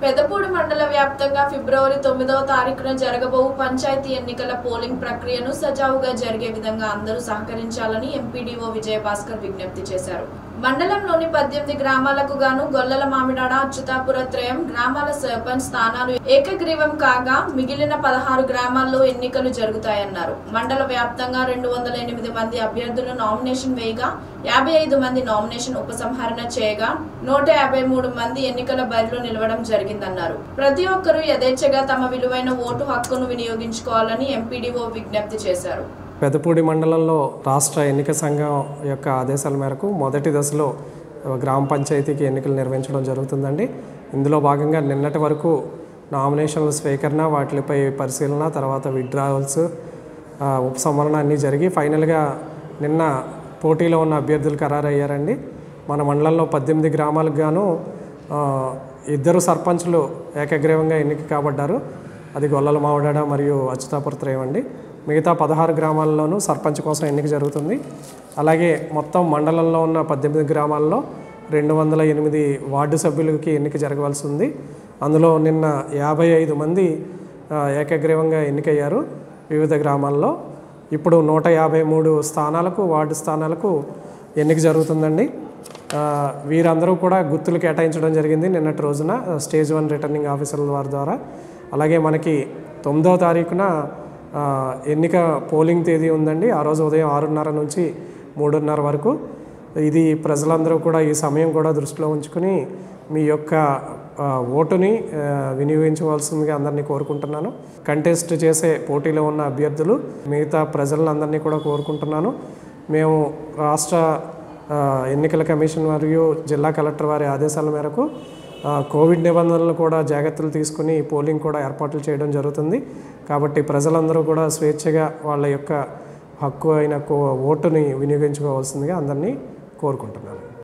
పెదపూడి మండల వ్యాప్తంగా ఫిబ్రవరి తొమ్మిదవ తారీఖున జరగబోవు పంచాయతీ ఎన్నికల పోలింగ్ ప్రక్రియను సజావుగా జరిగే విధంగా అందరూ సహకరించాలని ఎంపీడీఓ విజయభాస్కర్ విజ్ఞప్తి చేశారు మండలంలోని పద్దెనిమిది గ్రామాలకు గాను గొల్లల మామిడాడ అచ్యుతాపుర త్రయం గ్రామాల సర్పంచ్ స్థానాలు ఏకగ్రీవం కాగా మిగిలిన పదహారు గ్రామాల్లో ఎన్నికలు జరుగుతాయన్నారు మండల వ్యాప్తంగా రెండు వందల ఎనిమిది మంది అభ్యర్థులు నామినేషన్ వేయగా యాభై ఐదు మంది నామినేషన్ ఉపసంహరణ చేయగా నూట యాభై మూడు మంది ఎన్నికల బరిలో నిలవడం జరిగిందన్నారు ప్రతి ఒక్కరూ యథేచ్ఛగా తమ విలువైన ఓటు హక్కును వినియోగించుకోవాలని ఎంపీడీఓ విజ్ఞప్తి చేశారు పెదపూడి మండలంలో రాష్ట్ర ఎన్నిక సంఘం యొక్క ఆదేశాల మేరకు మొదటి దశలో గ్రామ పంచాయతీకి ఎన్నికలు నిర్వహించడం జరుగుతుందండి ఇందులో భాగంగా నిన్నటి వరకు నామినేషన్ల స్వీకరణ వాటిపై పరిశీలన తర్వాత విత్డ్రావల్స్ ఉపసంహరణ అన్నీ జరిగి ఫైనల్గా నిన్న పోటీలో ఉన్న అభ్యర్థులు ఖరారయ్యారండి మన మండలంలో పద్దెనిమిది గ్రామాలకు గాను ఆ, ఇద్దరు సర్పంచ్లు ఏకగ్రీవంగా ఎన్నిక కాబడ్డారు అది గొల్లల మావిడాడ మరియు అచ్యుతాపురత్రయం అండి మిగతా పదహారు గ్రామాల్లోనూ సర్పంచ్ కోసం ఎన్నిక జరుగుతుంది అలాగే మొత్తం మండలంలో ఉన్న పద్దెనిమిది గ్రామాల్లో రెండు వందల ఎనిమిది వార్డు సభ్యులకి ఎన్నిక జరగవలసి ఉంది అందులో నిన్న యాభై ఐదు మంది ఆ, ఏకగ్రీవంగా ఎన్నికయ్యారు వివిధ గ్రామాల్లో ఇప్పుడు నూట యాభై మూడు స్థానాలకు వార్డు స్థానాలకు ఎన్నిక జరుగుతుందండి ఆ, వీరందరూ కూడా గుర్తులు కేటాయించడం జరిగింది నిన్నటి రోజున స్టేజ్ వన్ రిటర్నింగ్ ఆఫీసర్ల వారి ద్వారా అలాగే మనకి తొమ్మిదవ తారీఖున ఆ, ఎన్నిక పోలింగ్ తేదీ ఉందండి ఆ రోజు ఉదయం ఆరున్నర నుంచి మూడున్నర వరకు ఇది ప్రజలందరూ కూడా ఈ సమయం కూడా దృష్టిలో ఉంచుకుని మీ యొక్క ఆ, ఓటుని ఆ, వినియోగించవలసిందిగా అందరినీ కోరుకుంటున్నాను కంటెస్ట్ చేసే పోటీలో ఉన్న అభ్యర్థులు మిగతా ప్రజలందరినీ కూడా కోరుకుంటున్నాను మేము రాష్ట్ర ఆ, ఎన్నికల కమిషన్ మరియు జిల్లా కలెక్టర్ వారి ఆదేశాల మేరకు ఆ, కోవిడ్ నిబంధనలు కూడా జాగ్రత్తలు తీసుకుని పోలింగ్ కూడా ఏర్పాట్లు చేయడం జరుగుతుంది కాబట్టి ప్రజలందరూ కూడా స్వేచ్ఛగా వాళ్ళ యొక్క హక్కు అయిన కో- ఓటుని వినియోగించుకోవాల్సిందిగా అందరినీ కోరుకుంటున్నాను